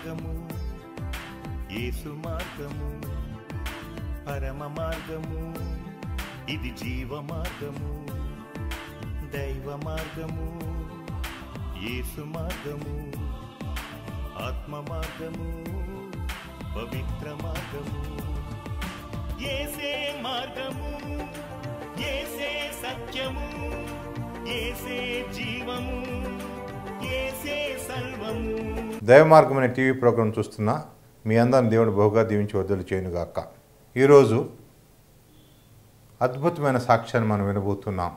మార్గము యేసు మార్గము పరమ మార్గము ఇది జీవ మార్గము దైవ మార్గము యేసు మార్గము ఆత్మ మార్గము పవిత్ర మార్గము ఏసే మార్గము ఏసే సత్యము ఏసే జీవము ఏసే సర్వము దైవ మార్గం అనే టీవీ ప్రోగ్రాం చూస్తున్న మీ అందరిని దేవుడు బహుగా దీవించి వద్దలు చేయనుగాక ఈరోజు అద్భుతమైన సాక్ష్యాన్ని మనం వినబోతున్నాం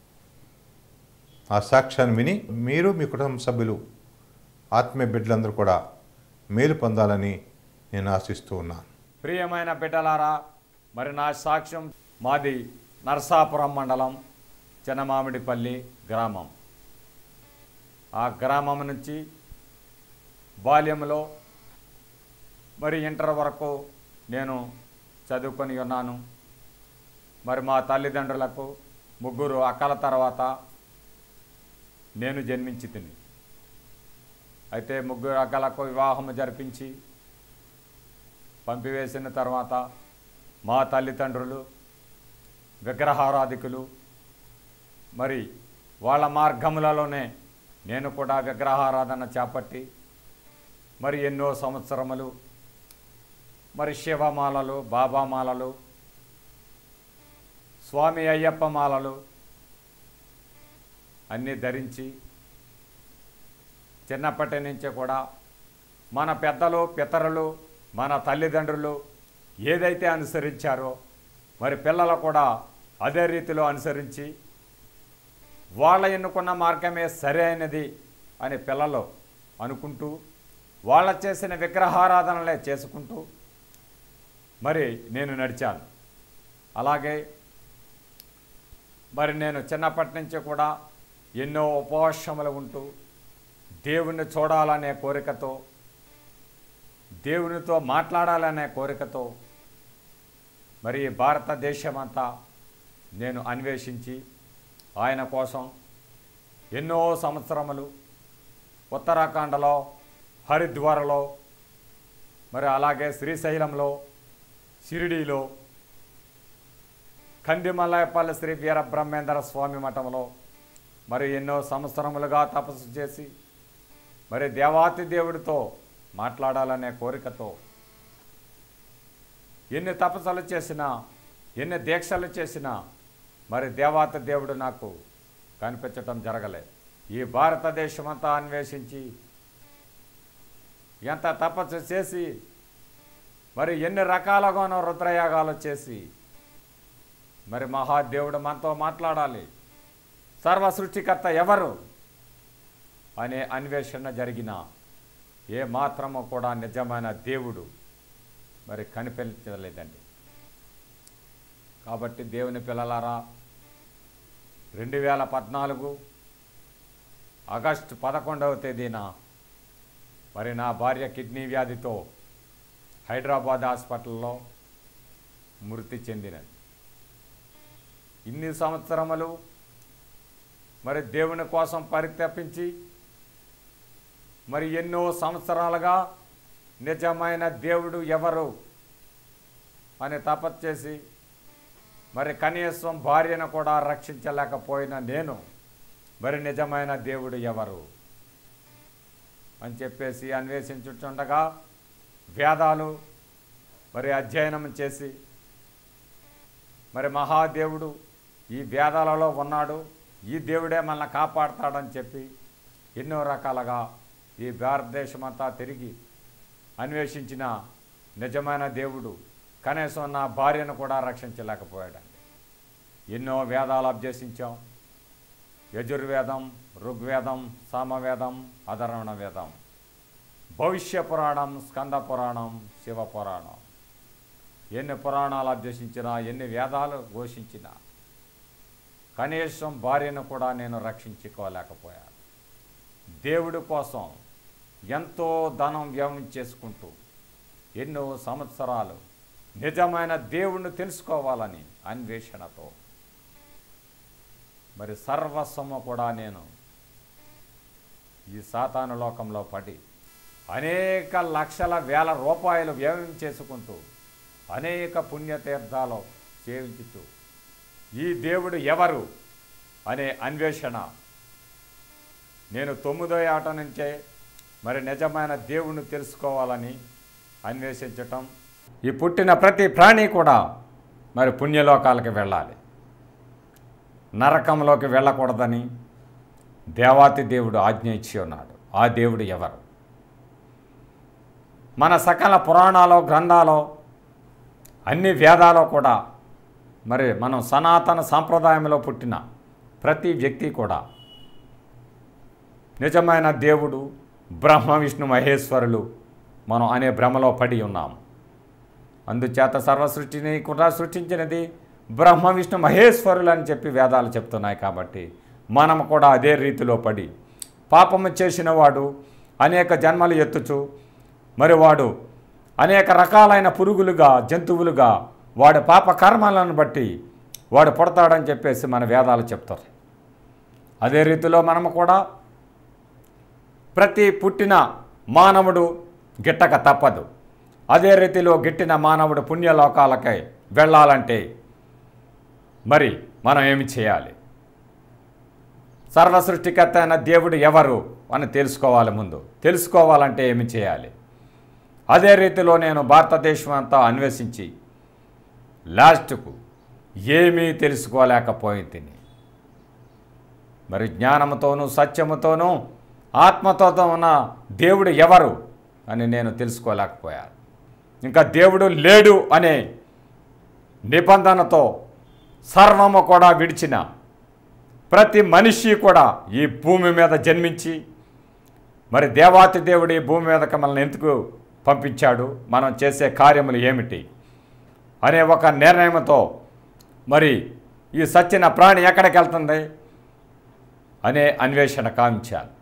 ఆ సాక్ష్యాన్ని విని మీరు మీ కుటుంబ సభ్యులు ఆత్మీయ బిడ్డలందరూ కూడా మేలు పొందాలని నేను ఆశిస్తూ ఉన్నాను ప్రియమైన బిడ్డలారా మరి నా సాక్ష్యం మాది నరసాపురం మండలం చిన్నమామిడిపల్లి గ్రామం ఆ గ్రామం నుంచి బాల్యంలో మరి ఇంటర్ వరకు నేను చదువుకొని ఉన్నాను మరి మా తల్లిదండ్రులకు ముగ్గురు అక్కల తర్వాత నేను జన్మించి తిని అయితే ముగ్గురు అక్కలకు వివాహం జరిపించి పంపివేసిన తర్వాత మా తల్లిదండ్రులు విగ్రహారాధికులు మరి వాళ్ళ మార్గములలోనే నేను కూడా విగ్రహారాధన చేపట్టి మరి ఎన్నో సంవత్సరములు మరి శివమాలలు బాబామాలలు స్వామి అయ్యప్ప మాలలు అన్నీ ధరించి చిన్నప్పటి నుంచే కూడా మన పెద్దలు పితరులు మన తల్లిదండ్రులు ఏదైతే అనుసరించారో మరి పిల్లలు కూడా అదే రీతిలో అనుసరించి వాళ్ళ ఎన్నుకున్న మార్గమే సరైనది అని పిల్లలు అనుకుంటూ వాళ్ళ చేసిన విగ్రహారాధనలే చేసుకుంటూ మరి నేను నడిచాను అలాగే మరి నేను చిన్నప్పటి నుంచి కూడా ఎన్నో ఉపవాసములు ఉంటూ దేవుణ్ణి చూడాలనే కోరికతో దేవునితో మాట్లాడాలనే కోరికతో మరి ఈ భారతదేశం అంతా నేను అన్వేషించి ఆయన కోసం ఎన్నో సంవత్సరములు ఉత్తరాఖండలో హరిద్వార్లో మరి అలాగే శ్రీశైలంలో షిరిడీలో కందిమల్లాయపల్లి శ్రీ వీర బ్రహ్మేంద్ర స్వామి మఠంలో మరి ఎన్నో సంవత్సరములుగా తపస్సు చేసి మరి దేవాతి దేవుడితో మాట్లాడాలనే కోరికతో ఎన్ని తపస్సులు చేసినా ఎన్ని దీక్షలు చేసినా మరి దేవాతి దేవుడు నాకు కనిపించటం జరగలే ఈ భారతదేశం అంతా అన్వేషించి ఎంత తపస్సు చేసి మరి ఎన్ని రకాలుగానో రుద్రయాగాలు చేసి మరి మహాదేవుడు మనతో మాట్లాడాలి సర్వ సృష్టికర్త ఎవరు అనే అన్వేషణ జరిగిన ఏ మాత్రము కూడా నిజమైన దేవుడు మరి కనిపించలేదండి కాబట్టి దేవుని పిల్లలారా రెండు వేల పద్నాలుగు ఆగస్టు పదకొండవ తేదీన మరి నా భార్య కిడ్నీ వ్యాధితో హైదరాబాద్ హాస్పిటల్లో మృతి చెందినది ఇన్ని సంవత్సరములు మరి దేవుని కోసం పరితపించి మరి ఎన్నో సంవత్సరాలుగా నిజమైన దేవుడు ఎవరు అని తపస్సు చేసి మరి కనీసం భార్యను కూడా రక్షించలేకపోయిన నేను మరి నిజమైన దేవుడు ఎవరు అని చెప్పేసి అన్వేషించుండగా వేదాలు మరి అధ్యయనం చేసి మరి మహాదేవుడు ఈ వేదాలలో ఉన్నాడు ఈ దేవుడే మనల్ని కాపాడుతాడని చెప్పి ఎన్నో రకాలుగా ఈ భారతదేశమంతా తిరిగి అన్వేషించిన నిజమైన దేవుడు కనీసం నా భార్యను కూడా రక్షించలేకపోయాడండి ఎన్నో వేదాలు అభ్యసించాం యజుర్వేదం ఋగ్వేదం సామవేదం అధర్వణ వేదం భవిష్య పురాణం స్కంద పురాణం శివ పురాణం ఎన్ని పురాణాలు అభ్యసించినా ఎన్ని వేదాలు ఘోషించినా కనీసం భార్యను కూడా నేను రక్షించుకోలేకపోయాను దేవుడి కోసం ఎంతో ధనం వ్యయం చేసుకుంటూ ఎన్నో సంవత్సరాలు నిజమైన దేవుణ్ణి తెలుసుకోవాలని అన్వేషణతో మరి సర్వస్వము కూడా నేను ఈ సాతాను లోకంలో పడి అనేక లక్షల వేల రూపాయలు వ్యయం చేసుకుంటూ అనేక పుణ్యతీర్థాలు సేవించుతూ ఈ దేవుడు ఎవరు అనే అన్వేషణ నేను తొమ్మిదో ఏట నుంచే మరి నిజమైన దేవుణ్ణి తెలుసుకోవాలని అన్వేషించటం ఈ పుట్టిన ప్రతి ప్రాణి కూడా మరి పుణ్యలోకాలకి వెళ్ళాలి నరకంలోకి వెళ్ళకూడదని దేవాతి దేవుడు ఆజ్ఞ ఇచ్చి ఉన్నాడు ఆ దేవుడు ఎవరు మన సకల పురాణాలు గ్రంథాలు అన్ని వేదాలు కూడా మరి మనం సనాతన సాంప్రదాయంలో పుట్టిన ప్రతి వ్యక్తి కూడా నిజమైన దేవుడు బ్రహ్మ విష్ణు మహేశ్వరులు మనం అనే భ్రమలో పడి ఉన్నాము అందుచేత సర్వ సృష్టిని కూడా సృష్టించినది బ్రహ్మ విష్ణు మహేశ్వరులు అని చెప్పి వేదాలు చెప్తున్నాయి కాబట్టి మనం కూడా అదే రీతిలో పడి పాపము చేసిన వాడు అనేక జన్మలు ఎత్తుచు మరి వాడు అనేక రకాలైన పురుగులుగా జంతువులుగా వాడి పాప కర్మలను బట్టి వాడు పుడతాడని చెప్పేసి మన వేదాలు చెప్తారు అదే రీతిలో మనము కూడా ప్రతి పుట్టిన మానవుడు గిట్టక తప్పదు అదే రీతిలో గిట్టిన మానవుడు పుణ్యలోకాలకై వెళ్ళాలంటే మరి మనం ఏమి చేయాలి సర్వ సృష్టికర్త అయిన దేవుడు ఎవరు అని తెలుసుకోవాలి ముందు తెలుసుకోవాలంటే ఏమి చేయాలి అదే రీతిలో నేను భారతదేశం అంతా అన్వేషించి లాస్ట్కు ఏమీ తెలుసుకోలేకపోయింది మరి జ్ఞానముతోనూ సత్యముతోనూ ఆత్మతో ఉన్న దేవుడు ఎవరు అని నేను తెలుసుకోలేకపోయాను ఇంకా దేవుడు లేడు అనే నిబంధనతో సర్వము కూడా విడిచిన ప్రతి మనిషి కూడా ఈ భూమి మీద జన్మించి మరి దేవాతి దేవుడు ఈ భూమి మీదకి మనల్ని ఎందుకు పంపించాడు మనం చేసే కార్యములు ఏమిటి అనే ఒక నిర్ణయంతో మరి ఈ సచ్చిన ప్రాణి ఎక్కడికి వెళ్తుంది అనే అన్వేషణ కావించాను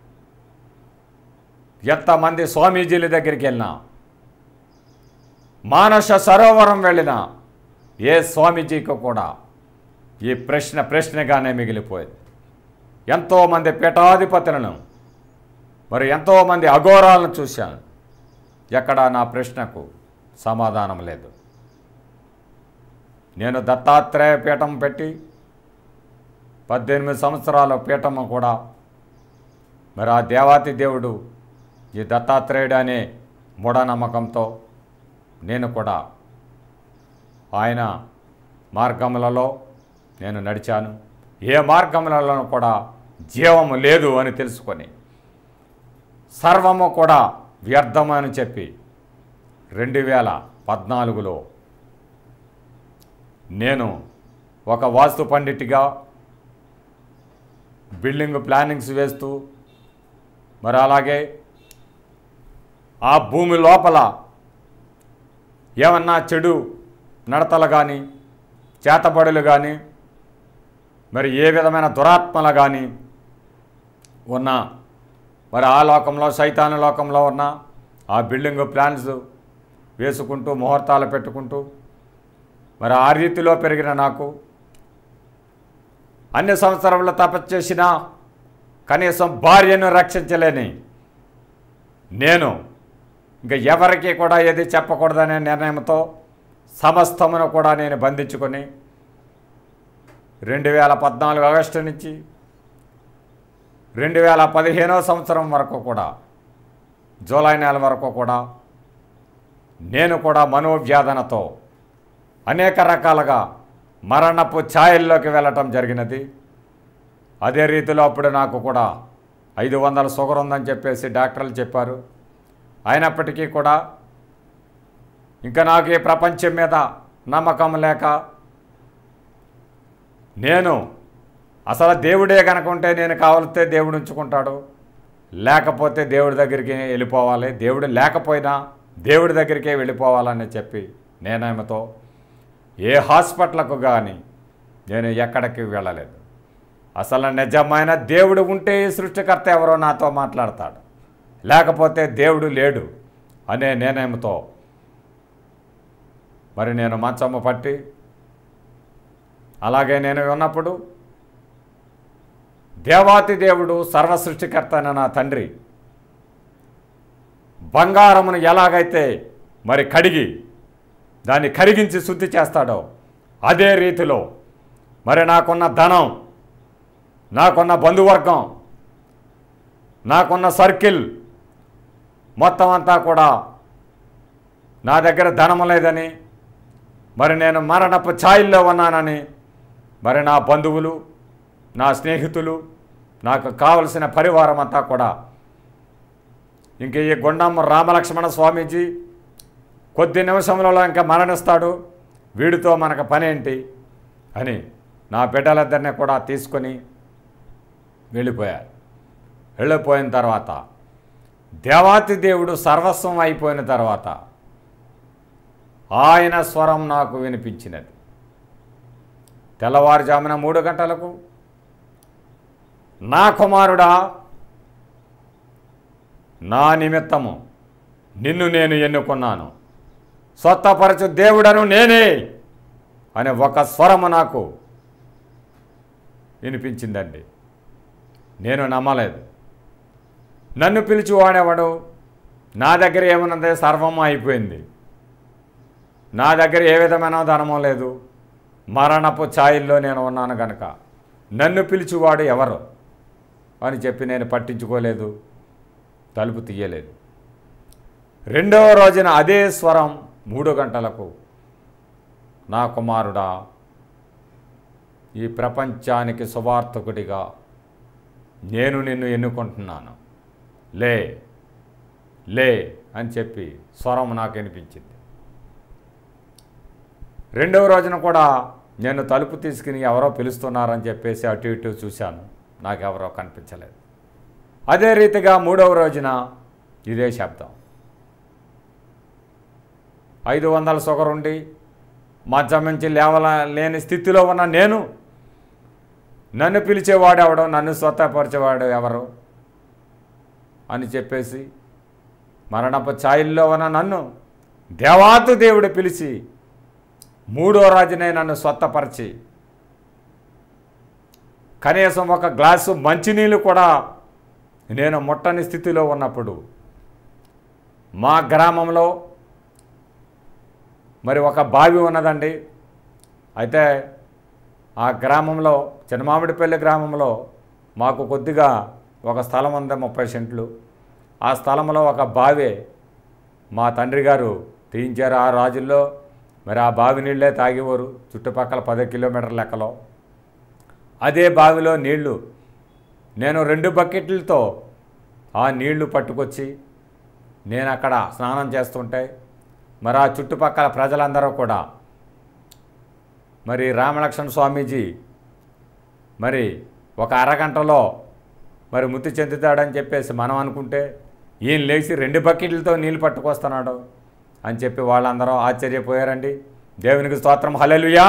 ఎంతమంది స్వామీజీల దగ్గరికి వెళ్ళినా మానస సరోవరం వెళ్ళినా ఏ స్వామీజీకి కూడా ఈ ప్రశ్న ప్రశ్నగానే మిగిలిపోయింది ఎంతోమంది పీఠాధిపతులను మరి ఎంతోమంది అఘోరాలను చూశాను ఎక్కడా నా ప్రశ్నకు సమాధానం లేదు నేను దత్తాత్రేయ పీఠం పెట్టి పద్దెనిమిది సంవత్సరాల పీఠము కూడా మరి ఆ దేవాతి దేవుడు ఈ దత్తాత్రేయుడు అనే మూఢనమ్మకంతో నేను కూడా ఆయన మార్గములలో నేను నడిచాను ఏ మార్గములలో కూడా జీవము లేదు అని తెలుసుకొని సర్వము కూడా వ్యర్థమని చెప్పి రెండు వేల పద్నాలుగులో నేను ఒక వాస్తు పండిట్గా బిల్డింగ్ ప్లానింగ్స్ వేస్తూ మరి అలాగే ఆ భూమి లోపల ఏమన్నా చెడు నడతలు కానీ చేతబడులు కానీ మరి ఏ విధమైన దురాత్మలు కానీ ఉన్నా మరి ఆ లోకంలో సైతాన లోకంలో ఉన్న ఆ బిల్డింగ్ ప్లాన్స్ వేసుకుంటూ ముహూర్తాలు పెట్టుకుంటూ మరి ఆ రీతిలో పెరిగిన నాకు అన్ని సంవత్సరంలో తపస్సు చేసిన కనీసం భార్యను రక్షించలేని నేను ఇంకా ఎవరికి కూడా ఏది చెప్పకూడదనే నిర్ణయంతో సమస్తమును కూడా నేను బంధించుకొని రెండు వేల పద్నాలుగు ఆగస్టు నుంచి రెండు వేల పదిహేనో సంవత్సరం వరకు కూడా జూలై నెల వరకు కూడా నేను కూడా మనోవ్యాధనతో అనేక రకాలుగా మరణపు ఛాయల్లోకి వెళ్ళటం జరిగినది అదే రీతిలో అప్పుడు నాకు కూడా ఐదు వందల షుగర్ ఉందని చెప్పేసి డాక్టర్లు చెప్పారు అయినప్పటికీ కూడా ఇంకా నాకు ఈ ప్రపంచం మీద నమ్మకం లేక నేను అసలు దేవుడే కనుక ఉంటే నేను కావలిస్తే దేవుడు ఉంచుకుంటాడు లేకపోతే దేవుడి దగ్గరికి వెళ్ళిపోవాలి దేవుడు లేకపోయినా దేవుడి దగ్గరికే వెళ్ళిపోవాలని చెప్పి నేనేమతో ఏ హాస్పిటల్కు కానీ నేను ఎక్కడికి వెళ్ళలేదు అసలు నిజమైన దేవుడు ఉంటే ఈ సృష్టికర్త ఎవరో నాతో మాట్లాడతాడు లేకపోతే దేవుడు లేడు అనే నిర్ణయంతో మరి నేను మంచమ్మ పట్టి అలాగే నేను ఉన్నప్పుడు దేవాతి దేవుడు సర్వ సృష్టికర్త అయిన నా తండ్రి బంగారమును ఎలాగైతే మరి కడిగి దాన్ని కరిగించి శుద్ధి చేస్తాడో అదే రీతిలో మరి నాకున్న ధనం నాకున్న బంధువర్గం నాకున్న సర్కిల్ మొత్తం అంతా కూడా నా దగ్గర ధనం లేదని మరి నేను మరణపు ఛాయిల్లో ఉన్నానని మరి నా బంధువులు నా స్నేహితులు నాకు కావలసిన పరివారం అంతా కూడా ఇంక ఈ గుండమ్మ రామలక్ష్మణ స్వామీజీ కొద్ది నిమిషంలో ఇంకా మరణిస్తాడు వీడితో మనకు పనేంటి అని నా బిడ్డలిద్దరిని కూడా తీసుకొని వెళ్ళిపోయారు వెళ్ళిపోయిన తర్వాత దేవాతి దేవుడు సర్వస్వం అయిపోయిన తర్వాత ఆయన స్వరం నాకు వినిపించినది తెల్లవారుజామున మూడు గంటలకు నా కుమారుడా నా నిమిత్తము నిన్ను నేను ఎన్నుకున్నాను స్వత్తపరచు దేవుడను నేనే అనే ఒక స్వరము నాకు వినిపించిందండి నేను నమ్మలేదు నన్ను పిలిచి వాడేవాడు నా దగ్గర ఏమన్నది సర్వం అయిపోయింది నా దగ్గర ఏ విధమైన ధనమో లేదు మరణపు ఛాయిల్లో నేను ఉన్నాను గనక నన్ను పిలిచివాడు ఎవరు అని చెప్పి నేను పట్టించుకోలేదు తలుపు తీయలేదు రెండవ రోజున అదే స్వరం మూడు గంటలకు నా కుమారుడా ఈ ప్రపంచానికి సువార్థకుడిగా నేను నిన్ను ఎన్నుకుంటున్నాను లే లే అని చెప్పి స్వరం నాకు వినిపించింది రెండవ రోజున కూడా నేను తలుపు తీసుకుని ఎవరో పిలుస్తున్నారని చెప్పేసి అటు ఇటు చూశాను నాకెవరో కనిపించలేదు అదే రీతిగా మూడవ రోజున ఇదే శబ్దం ఐదు వందల షుగర్ ఉండి మధ్య నుంచి లేవల లేని స్థితిలో ఉన్న నేను నన్ను పిలిచేవాడు ఎవడో నన్ను స్వతపరిచేవాడు ఎవరు అని చెప్పేసి మరణపు ఛాయిల్లో ఉన్న నన్ను దేవాతు దేవుడు పిలిచి మూడో రాజునే నన్ను స్వత్తపరిచి కనీసం ఒక గ్లాసు మంచినీళ్ళు కూడా నేను ముట్టని స్థితిలో ఉన్నప్పుడు మా గ్రామంలో మరి ఒక బావి ఉన్నదండి అయితే ఆ గ్రామంలో చిన్నమామిడిపల్లి గ్రామంలో మాకు కొద్దిగా ఒక స్థలం ఉంది ముప్పై సెంట్లు ఆ స్థలంలో ఒక బావి మా తండ్రి గారు తీయించారు ఆ రాజుల్లో మరి ఆ బావి నీళ్ళే తాగేవారు చుట్టుపక్కల పది కిలోమీటర్ లెక్కలో అదే బావిలో నీళ్లు నేను రెండు బకెట్లతో ఆ నీళ్లు పట్టుకొచ్చి నేను అక్కడ స్నానం చేస్తుంటే మరి ఆ చుట్టుపక్కల ప్రజలందరూ కూడా మరి రామలక్ష్మణ స్వామీజీ మరి ఒక అరగంటలో మరి ముత్తి చెందుతాడని చెప్పేసి మనం అనుకుంటే ఈయన లేచి రెండు బకెట్లతో నీళ్ళు పట్టుకొస్తున్నాడు అని చెప్పి వాళ్ళందరూ ఆశ్చర్యపోయారండి దేవునికి స్తోత్రం హల్లెలూయా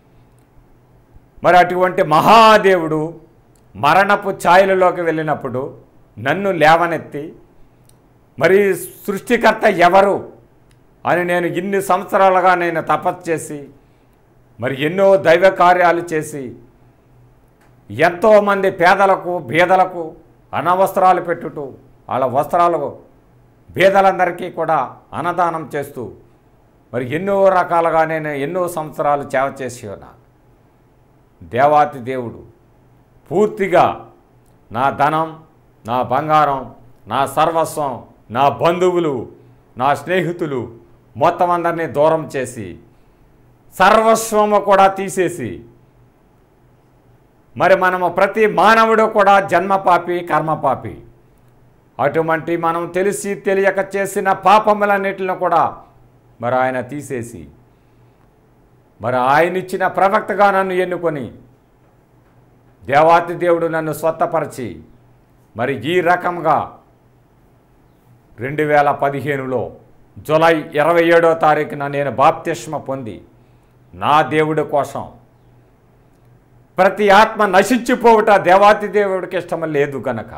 మరి అటువంటి మహాదేవుడు మరణపు ఛాయలలోకి వెళ్ళినప్పుడు నన్ను లేవనెత్తి మరి సృష్టికర్త ఎవరు అని నేను ఇన్ని సంవత్సరాలుగా నేను తపస్సు చేసి మరి ఎన్నో దైవ కార్యాలు చేసి ఎంతోమంది పేదలకు బీదలకు అనవస్త్రాలు పెట్టుటూ వాళ్ళ వస్త్రాలు బీదలందరికీ కూడా అన్నదానం చేస్తూ మరి ఎన్నో రకాలుగా నేను ఎన్నో సంవత్సరాలు సేవ చేసి ఉన్నా దేవాతి దేవుడు పూర్తిగా నా ధనం నా బంగారం నా సర్వస్వం నా బంధువులు నా స్నేహితులు మొత్తం అందరినీ దూరం చేసి సర్వస్వము కూడా తీసేసి మరి మనము ప్రతి మానవుడు కూడా జన్మపాపి కర్మపాపి అటువంటి మనం తెలిసి తెలియక చేసిన పాపములన్నిటిని కూడా మరి ఆయన తీసేసి మరి ఆయన ఇచ్చిన ప్రవక్తగా నన్ను ఎన్నుకొని దేవాతి దేవుడు నన్ను స్వత్తపరిచి మరి ఈ రకంగా రెండు వేల పదిహేనులో జులై ఇరవై ఏడో తారీఖున నేను బాప్తిష్మ పొంది నా దేవుడి కోసం ప్రతి ఆత్మ నశించిపోవుట దేవాతి దేవుడికి ఇష్టం లేదు గనక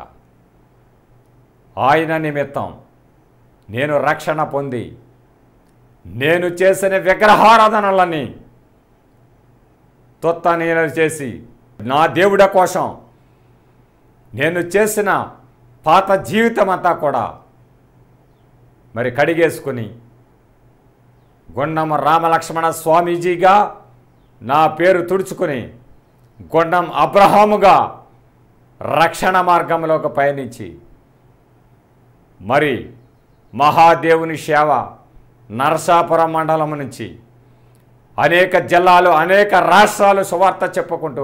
ఆయన నిమిత్తం నేను రక్షణ పొంది నేను చేసిన విగ్రహారాధనలని తొత్త నేను చేసి నా దేవుడ కోసం నేను చేసిన పాత జీవితం అంతా కూడా మరి కడిగేసుకుని గుండం రామలక్ష్మణ స్వామీజీగా నా పేరు తుడుచుకుని గుండం అబ్రహాముగా రక్షణ మార్గంలోకి పయనించి మరి మహాదేవుని సేవ నరసాపురం మండలం నుంచి అనేక జిల్లాలు అనేక రాష్ట్రాలు సువార్త చెప్పుకుంటూ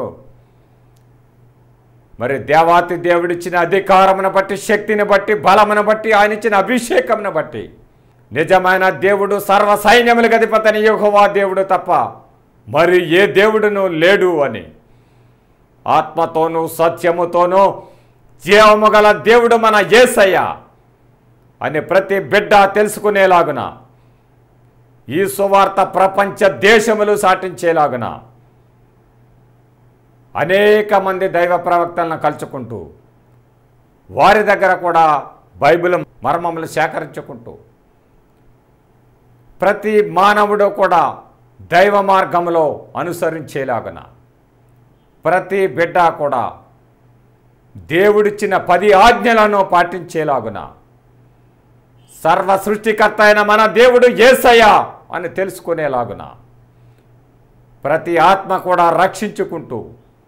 మరి దేవాతి దేవుడిచ్చిన అధికారమును బట్టి శక్తిని బట్టి బలమును బట్టి ఆయన ఇచ్చిన అభిషేకమును బట్టి నిజమైన దేవుడు సర్వ సైన్యములకు అధిపతని యెహోవా దేవుడు తప్ప మరి ఏ దేవుడును లేడు అని ఆత్మతోనూ సత్యముతోనూ జీవము గల దేవుడు మన యేసయ్య అని ప్రతి బిడ్డ తెలుసుకునేలాగున ఈ సువార్త ప్రపంచ దేశములు సాటించేలాగున అనేక మంది దైవ ప్రవక్తలను కలుచుకుంటూ వారి దగ్గర కూడా బైబిల్ మర్మములు సేకరించుకుంటూ ప్రతి మానవుడు కూడా దైవ మార్గంలో అనుసరించేలాగున ప్రతి బిడ్డ కూడా దేవుడిచ్చిన పది ఆజ్ఞలను పాటించేలాగున సర్వ సృష్టికర్త అయిన మన దేవుడు ఏసయ్య అని తెలుసుకునేలాగున ప్రతి ఆత్మ కూడా రక్షించుకుంటూ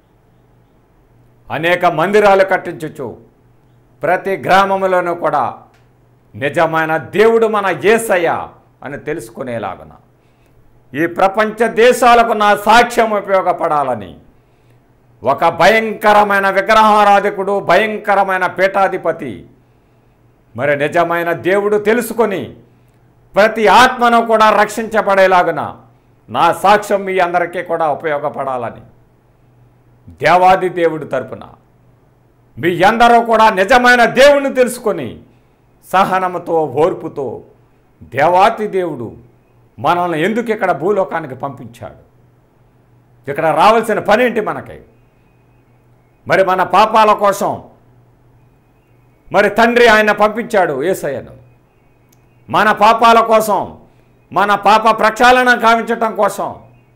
అనేక మందిరాలు కట్టించుచు ప్రతి గ్రామంలోనూ కూడా నిజమైన దేవుడు మన ఏసయ్య అని తెలుసుకునేలాగున ఈ ప్రపంచ దేశాలకు నా సాక్ష్యం ఉపయోగపడాలని ఒక భయంకరమైన విగ్రహారాధికుడు భయంకరమైన పీఠాధిపతి మరి నిజమైన దేవుడు తెలుసుకొని ప్రతి ఆత్మను కూడా రక్షించబడేలాగున నా సాక్ష్యం మీ అందరికీ కూడా ఉపయోగపడాలని దేవాది దేవుడి తరపున మీ అందరూ కూడా నిజమైన దేవుణ్ణి తెలుసుకొని సహనముతో ఓర్పుతో దేవాతి దేవుడు మనల్ని ఎందుకు ఇక్కడ భూలోకానికి పంపించాడు ఇక్కడ రావాల్సిన పని ఏంటి మనకి మరి మన పాపాల కోసం మరి తండ్రి ఆయన పంపించాడు ఏసయ్యను మన పాపాల కోసం మన పాప ప్రక్షాళన కావించటం కోసం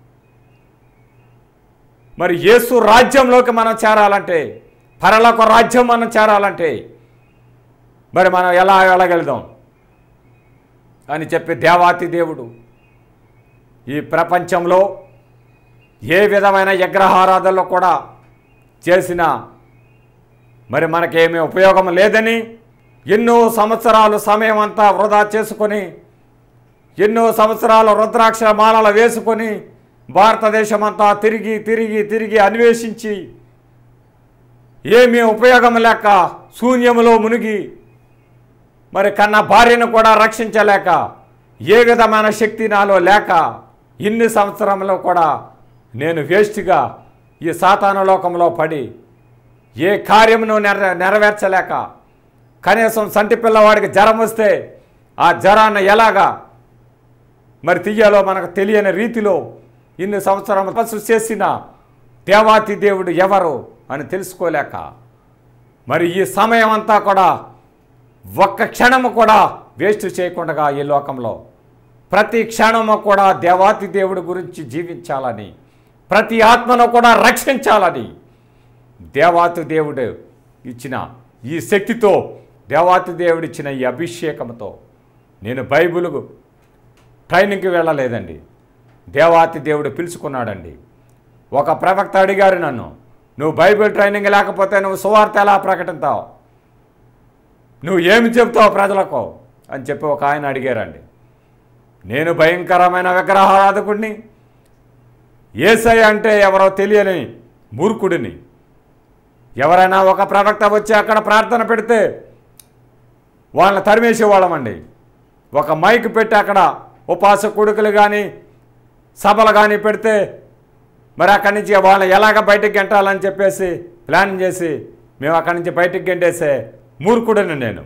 మరి యేసు రాజ్యంలోకి మనం చేరాలంటే పరలోక రాజ్యం మనం చేరాలంటే మరి మనం ఎలా వెళ్ళగలుగుదాం అని చెప్పి దేవాతి దేవుడు ఈ ప్రపంచంలో ఏ విధమైన విగ్రహారాధనలో కూడా చేసిన మరి మనకేమీ ఉపయోగం లేదని ఎన్నో సంవత్సరాలు సమయం అంతా వృధా చేసుకొని ఎన్నో సంవత్సరాలు రుద్రాక్ష మాలలు వేసుకొని భారతదేశం అంతా తిరిగి తిరిగి తిరిగి అన్వేషించి ఏమీ ఉపయోగం లేక శూన్యములో మునిగి మరి కన్న భార్యను కూడా రక్షించలేక ఏ విధమైన శక్తి నాలో లేక ఇన్ని సంవత్సరంలో కూడా నేను వేస్ట్గా ఈ సాతాన లోకంలో పడి ఏ కార్యమును నెర నెరవేర్చలేక కనీసం సంటి పిల్లవాడికి జ్వరం వస్తే ఆ జ్వరాన్ని ఎలాగా మరి తీయాలో మనకు తెలియని రీతిలో ఇన్ని సంవత్సరం తపస్సు చేసిన దేవాతి దేవుడు ఎవరు అని తెలుసుకోలేక మరి ఈ సమయం అంతా కూడా ఒక్క క్షణము కూడా వేస్ట్ చేయకుండా ఈ లోకంలో ప్రతి క్షణము కూడా దేవాతి దేవుడి గురించి జీవించాలని ప్రతి ఆత్మను కూడా రక్షించాలని దేవాతి దేవుడు ఇచ్చిన ఈ శక్తితో దేవాతి దేవుడు ఇచ్చిన ఈ అభిషేకంతో నేను బైబిల్ ట్రైనింగ్కి వెళ్ళలేదండి దేవాతి దేవుడు పిలుచుకున్నాడండి ఒక ప్రవక్త అడిగారు నన్ను నువ్వు బైబిల్ ట్రైనింగ్ లేకపోతే నువ్వు సువార్త ఎలా ప్రకటిస్తావు నువ్వు ఏమి చెప్తావు ప్రజలకు అని చెప్పి ఒక ఆయన అడిగారండి నేను భయంకరమైన విగ్రహారాధకుడిని ఏసై అంటే ఎవరో తెలియని మూర్ఖుడిని ఎవరైనా ఒక ప్రవక్త వచ్చి అక్కడ ప్రార్థన పెడితే వాళ్ళని తరిమేసేవాళ్ళమండి ఒక మైక్ పెట్టి అక్కడ ఉపాస కొడుకులు కానీ సభలు కానీ పెడితే మరి అక్కడి నుంచి వాళ్ళని ఎలాగ బయటికి గెంటాలని చెప్పేసి ప్లాన్ చేసి మేము అక్కడి నుంచి బయటికి గెంటేసే మూర్ఖుడను నేను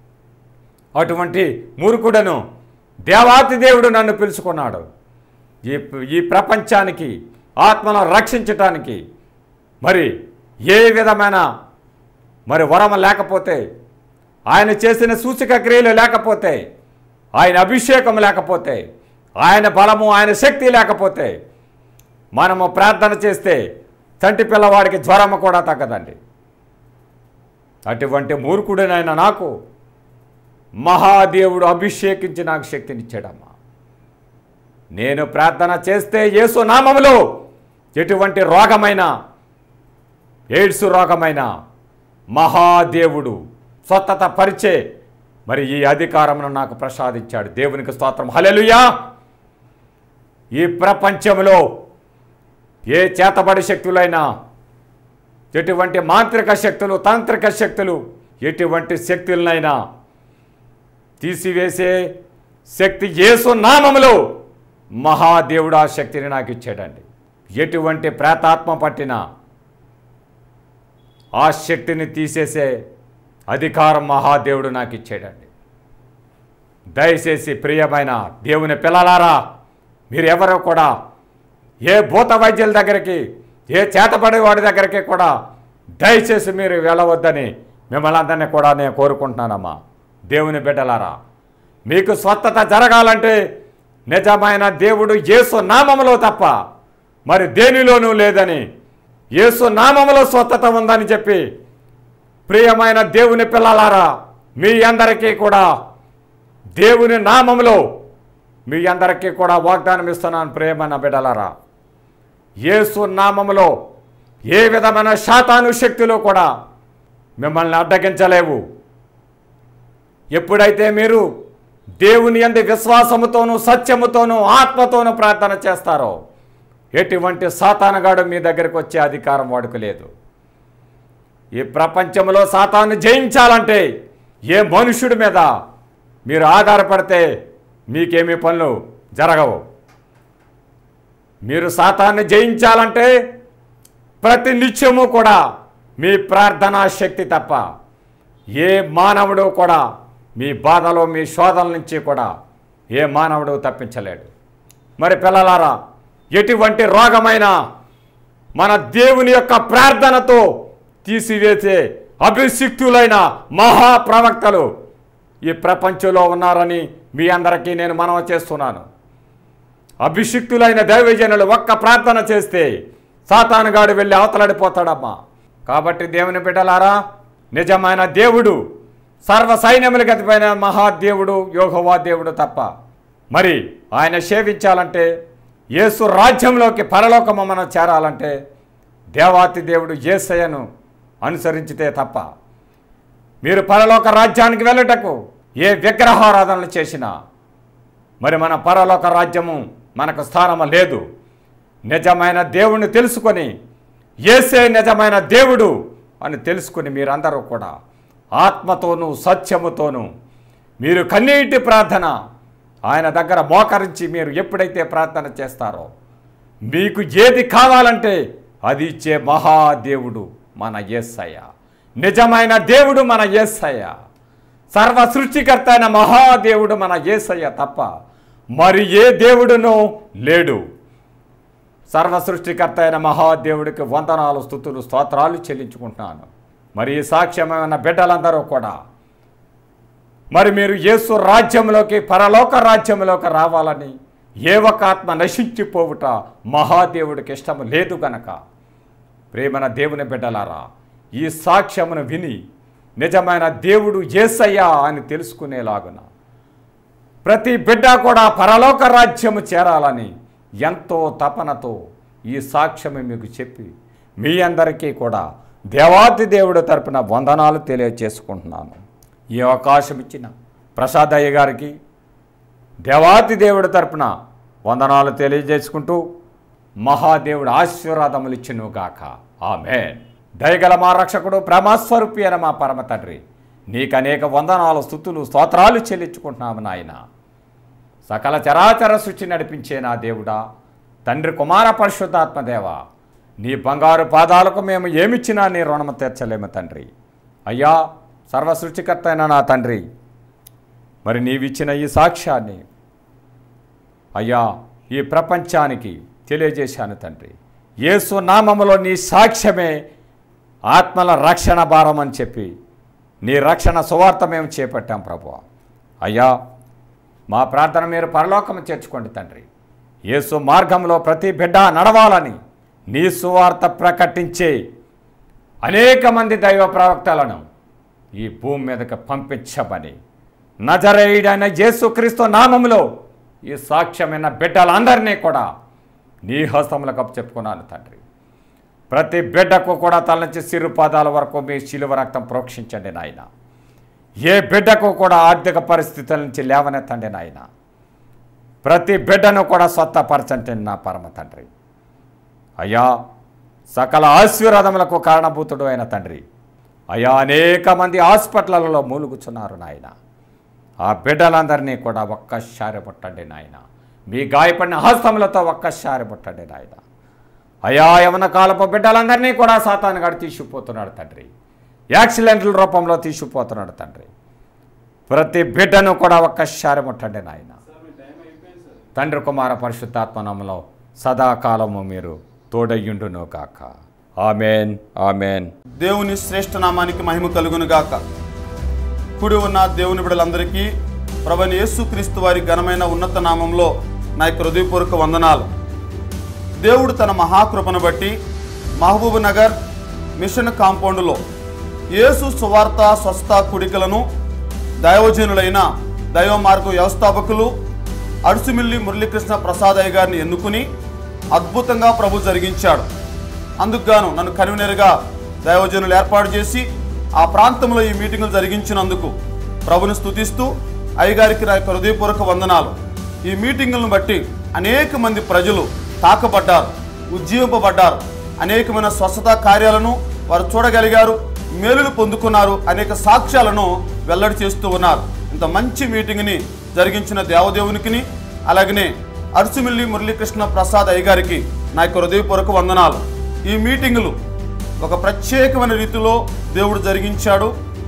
అటువంటి మూర్ఖుడను దేవాతి దేవుడు నన్ను పిలుచుకున్నాడు ఈ ఈ ప్రపంచానికి ఆత్మను రక్షించటానికి మరి ఏ విధమైన మరి వరం లేకపోతే ఆయన చేసిన సూచక క్రియలు లేకపోతే ఆయన అభిషేకం లేకపోతే ఆయన బలము ఆయన శక్తి లేకపోతే మనము ప్రార్థన చేస్తే చంటి పిల్లవాడికి జ్వరము కూడా తగ్గదండి అటువంటి మూర్ఖుడినైన నాకు మహాదేవుడు అభిషేకించి నాకు శక్తినిచ్చాడమ్మా నేను ప్రార్థన చేస్తే యేసు నామములో ఎటువంటి రోగమైన ఎయిడ్స్ రోగమైన మహాదేవుడు స్వతత పరిచే మరి ఈ అధికారమును నాకు ప్రసాదించాడు దేవునికి స్తోత్రం హల్లెలూయా ఈ ప్రపంచంలో ఏ చేతబడి శక్తులైనా ఎటువంటి మాంత్రిక శక్తులు తాంత్రిక శక్తులు ఎటువంటి శక్తులనైనా తీసివేసే శక్తి యేసు నామములో మహాదేవుడు ఆ శక్తిని నాకు ఇచ్చాడండి ఎటువంటి ప్రేతాత్మ పట్టిన ఆ శక్తిని తీసేసే అధికారం మహాదేవుడు నాకు ఇచ్చాడండి దయచేసి ప్రియమైన దేవుని పిల్లలారా మీరెవరో కూడా ఏ భూత వైద్యుల దగ్గరికి ఏ చేతపడే వాడి దగ్గరికి కూడా దయచేసి మీరు వెళ్ళవద్దని మిమ్మల్ని అందరినీ కూడా నేను కోరుకుంటున్నానమ్మా దేవుని బిడ్డలారా మీకు స్వస్థత జరగాలంటే నిజమైన దేవుడు యేసు నామములో తప్ప మరి దేనిలోనూ లేదని యేసు నామములో స్వస్థత ఉందని చెప్పి ప్రియమైన దేవుని పిల్లలారా మీ అందరికీ కూడా దేవుని నామములో మీ అందరికీ కూడా వాగ్దానం ఇస్తున్నాను ప్రియమైన బిడ్డలారా యేసు నామములో ఏ విధమైన శాతాను శక్తులు కూడా మిమ్మల్ని అడ్డగించలేవు ఎప్పుడైతే మీరు దేవుని అందు విశ్వాసముతోనూ సత్యముతోనూ ఆత్మతోనూ ప్రార్థన చేస్తారో ఎటువంటి సాతానగాడు మీ దగ్గరికి వచ్చే అధికారం వాడుకు లేదు ఈ ప్రపంచంలో సాతాను జయించాలంటే ఏ మనుషుడి మీద మీరు ఆధారపడితే మీకేమీ పనులు జరగవు మీరు సాతాన్ని జయించాలంటే ప్రతి నిత్యము కూడా మీ ప్రార్థనా శక్తి తప్ప ఏ మానవుడు కూడా మీ బాధలో మీ శోధల నుంచి కూడా ఏ మానవుడు తప్పించలేడు మరి పిల్లలారా ఎటువంటి రోగమైనా మన దేవుని యొక్క ప్రార్థనతో తీసివేసే అభిషిక్తులైన మహాప్రవక్తలు ఈ ప్రపంచంలో ఉన్నారని మీ అందరికీ నేను మనవి చేస్తున్నాను అభిషిక్తులైన దైవజనులు ఒక్క ప్రార్థన చేస్తే సాతానుగాడు వెళ్ళి అవతలడిపోతాడమ్మా కాబట్టి దేవుని బిడ్డలారా నిజమైన దేవుడు సర్వ సైన్యములు గతిపోయిన మహాదేవుడు యోగవా దేవుడు తప్ప మరి ఆయన సేవించాలంటే యేసు రాజ్యంలోకి పరలోకము మనం చేరాలంటే దేవాతి దేవుడు యేసయ్యను అనుసరించితే తప్ప మీరు పరలోక రాజ్యానికి వెళ్ళటకు ఏ విగ్రహారాధనలు చేసినా మరి మన పరలోక రాజ్యము మనకు స్థానము లేదు నిజమైన దేవుణ్ణి తెలుసుకొని ఏసే నిజమైన దేవుడు అని తెలుసుకుని మీరందరూ కూడా ఆత్మతోనూ సత్యముతోనూ మీరు కన్నీటి ప్రార్థన ఆయన దగ్గర మోకరించి మీరు ఎప్పుడైతే ప్రార్థన చేస్తారో మీకు ఏది కావాలంటే అది ఇచ్చే మహాదేవుడు మన యేసయ్య నిజమైన దేవుడు మన యేసయ్య సర్వ సృష్టికర్త అయిన మహాదేవుడు మన యేసయ్య తప్ప మరి ఏ దేవుడునూ లేడు సర్వ సృష్టికర్త అయిన మహాదేవుడికి వందనాలు స్థుతులు స్తోత్రాలు చెల్లించుకుంటున్నాను మరి ఈ సాక్ష్యమైన బిడ్డలందరూ కూడా మరి మీరు యేసు రాజ్యంలోకి పరలోక రాజ్యంలోకి రావాలని ఏ ఒక్క ఆత్మ నశించిపోవుట మహాదేవుడికి ఇష్టం లేదు గనక ప్రేమన దేవుని బిడ్డలారా ఈ సాక్ష్యమును విని నిజమైన దేవుడు ఏసయ్యా అని తెలుసుకునేలాగున ప్రతి బిడ్డ కూడా పరలోక రాజ్యము చేరాలని ఎంతో తపనతో ఈ సాక్ష్యము మీకు చెప్పి మీ అందరికీ కూడా దేవాది దేవుడు తరపున వందనాలు తెలియచేసుకుంటున్నాను ఈ అవకాశం ఇచ్చిన ప్రసాద్ అయ్య గారికి దేవాది దేవుడి తరపున వందనాలు తెలియజేసుకుంటూ మహాదేవుడు ఆశీర్వాదములు ఇచ్చును గాక ఆమె దయగల మా రక్షకుడు ప్రేమస్వరూపి అయిన మా పరమ తండ్రి నీకు అనేక వందనాలు స్థుతులు స్తోత్రాలు చెల్లించుకుంటున్నాము నాయన సకల చరాచర సృష్టి నడిపించే నా దేవుడా తండ్రి కుమార పరిశుద్ధాత్మ దేవ నీ బంగారు పాదాలకు మేము ఏమిచ్చినా నీ రుణము తీర్చలేము తండ్రి అయ్యా సర్వ సృష్టికర్త అయిన నా తండ్రి మరి నీవిచ్చిన ఈ సాక్ష్యాన్ని అయ్యా ఈ ప్రపంచానికి తెలియజేశాను తండ్రి యేసు నామములో నీ సాక్ష్యమే ఆత్మల రక్షణ భారం అని చెప్పి నీ రక్షణ సువార్త మేము చేపట్టాం ప్రభు అయ్యా మా ప్రార్థన మీరు పరలోకము చేర్చుకోండి తండ్రి యేసు మార్గంలో ప్రతి బిడ్డ నడవాలని నీ సువార్త ప్రకటించే అనేక మంది దైవ ప్రవక్తలను ఈ భూమి మీదకి పంపించమని నజరేయుడైన యేసుక్రీస్తు నామములో ఈ సాక్ష్యమైన బిడ్డలందరినీ కూడా నీ హస్తములకు చెప్పుకున్నాను తండ్రి ప్రతి బిడ్డకు కూడా తల నుంచి సిరు పాదాల వరకు మీ శిలువ రక్తం ప్రోక్షించండి నాయన ఏ బిడ్డకు కూడా ఆర్థిక పరిస్థితుల నుంచి లేవనెత్తండి నాయన ప్రతి బిడ్డను కూడా స్వత్తపరచండి నా పరమ తండ్రి అయ్యా సకల ఆశీర్వాదములకు కారణభూతుడు అయిన తండ్రి అయ్యా అనేక మంది హాస్పిటళ్లలో మూలుగుచున్నారు నాయన ఆ బిడ్డలందరినీ కూడా ఒక్కసారి పుట్టండి నాయన మీ గాయపడిన హస్తములతో ఒక్కసారి పుట్టండి నాయన అయా యవన కాలపు బిడ్డలందరినీ కూడా సాతాను గడి తీసుకుపోతున్నాడు తండ్రి యాక్సిడెంట్ల రూపంలో తీసుకుపోతున్నాడు తండ్రి ప్రతి బిడ్డను కూడా ఒక్కసారి ముట్టండి నాయన తండ్రి కుమార పరిశుద్ధాత్మనంలో సదాకాలము మీరు తోడయ్యుండును కాక ఆమెన్ ఆమెన్ దేవుని శ్రేష్ఠ నామానికి మహిమ కలుగును గాక కుడి ఉన్న దేవుని బిడలందరికీ ప్రభని యేసుక్రీస్తు వారి ఘనమైన ఉన్నత నామంలో నా యొక్క హృదయపూర్వక వందనాలు దేవుడు తన మహాకృపను బట్టి మహబూబ్ నగర్ మిషన్ కాంపౌండ్లో యేసు సువార్త స్వస్థ కుడికలను దైవజనులైన దైవ మార్గ వ్యవస్థాపకులు అడుసుమిల్లి మురళీకృష్ణ ప్రసాదయ్య గారిని ఎన్నుకుని అద్భుతంగా ప్రభు జరిగించాడు అందుకు గాను నన్ను కన్వీనర్గా దైవజనులు ఏర్పాటు చేసి ఆ ప్రాంతంలో ఈ మీటింగులు జరిగించినందుకు ప్రభుని స్తుతిస్తూ అయ్యగారికి నా యొక్క హృదయపూర్వక వందనాలు ఈ మీటింగులను బట్టి అనేక మంది ప్రజలు తాకబడ్డారు ఉజ్జీవింపబడ్డారు అనేకమైన స్వచ్ఛత కార్యాలను వారు చూడగలిగారు మేలులు పొందుకున్నారు అనేక సాక్ష్యాలను వెల్లడి చేస్తూ ఉన్నారు ఇంత మంచి మీటింగ్ని జరిగించిన దేవదేవునికిని అలాగనే అరుసుమిల్లి మురళీకృష్ణ ప్రసాద్ అయ్యగారికి నా యొక్క హృదయపూర్వక వందనాలు ఈ మీటింగులు ఒక ప్రత్యేకమైన రీతిలో దేవుడు జరిగించాడు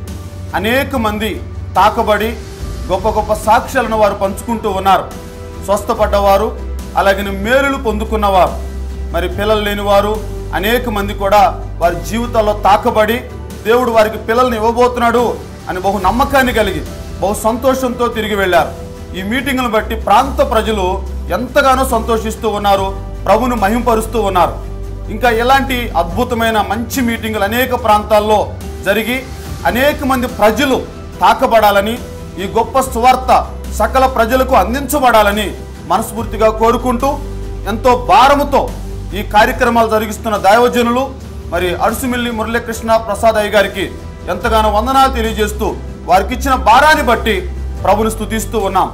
అనేక మంది తాకబడి గొప్ప గొప్ప సాక్ష్యాలను వారు పంచుకుంటూ ఉన్నారు స్వస్థపడ్డవారు అలాగే మేలులు పొందుకున్నవారు మరి పిల్లలు లేనివారు అనేక మంది కూడా వారి జీవితాల్లో తాకబడి దేవుడు వారికి పిల్లల్ని ఇవ్వబోతున్నాడు అని బహు నమ్మకాన్ని కలిగి బహు సంతోషంతో తిరిగి వెళ్ళారు ఈ మీటింగులను బట్టి ప్రాంత ప్రజలు ఎంతగానో సంతోషిస్తూ ఉన్నారు ప్రభును మహింపరుస్తూ ఉన్నారు ఇంకా ఇలాంటి అద్భుతమైన మంచి మీటింగులు అనేక ప్రాంతాల్లో జరిగి అనేక మంది ప్రజలు తాకబడాలని ఈ గొప్ప సువార్త సకల ప్రజలకు అందించబడాలని మనస్ఫూర్తిగా కోరుకుంటూ ఎంతో భారముతో ఈ కార్యక్రమాలు జరిగిస్తున్న దైవజనులు మరి అడుసుమిల్లి మురళీకృష్ణ ప్రసాద్ అయ్య గారికి ఎంతగానో వందనాలు తెలియజేస్తూ వారికి ఇచ్చిన భారాన్ని బట్టి ప్రభుని స్తుతిస్తూ ఉన్నాం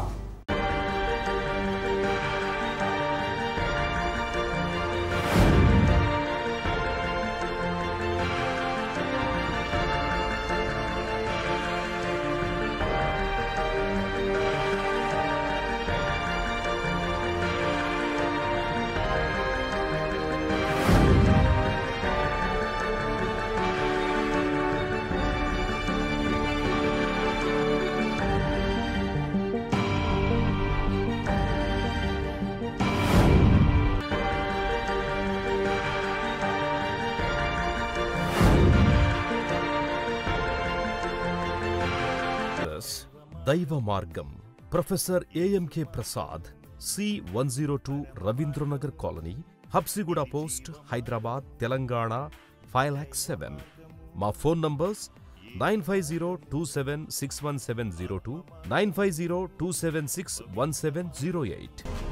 ప్లస్ దైవ మార్గం professor AMK Prasad C one zero two Ravindranagar colony Habsiguda post Hyderabad Telangana five lakh seven మా phone numbers nine five zero two seven six one seven zero two nine five zero two seven six one seven zero eight